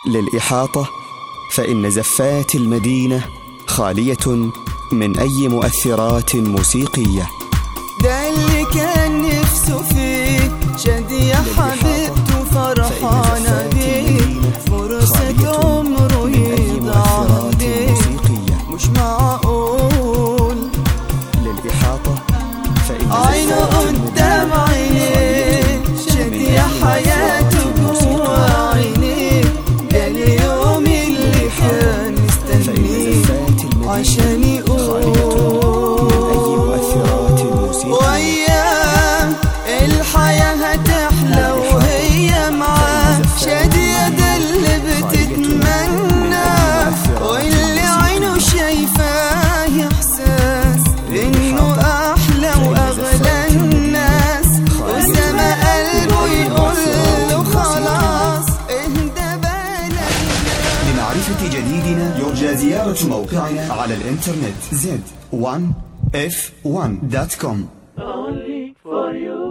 للإحاطة فإن زفات المدينة خالية من أي مؤثرات موسيقية ده اللي كان نفسه فيه شد يا حبيبته فرحانة بيه فرصة عمره يضيع بيه مش معقول للإحاطة فإن عينه زفات قدام عينيه شد يا حياته جوا عينيه ده اليوم اللي كان مستنيه عشان يقول أي مؤثرات موسيقية وياه الحياة هتحلى وهي معاه شادية ده اللي بتتمنى واللي عينه شايفاه إحساس إنه أحلى وأغلى الناس وسما قلبه يقول له خلاص اهدى بالك لمعرفة جديدنا يرجى زيارة موقعنا على الإنترنت z1f1.com only for you.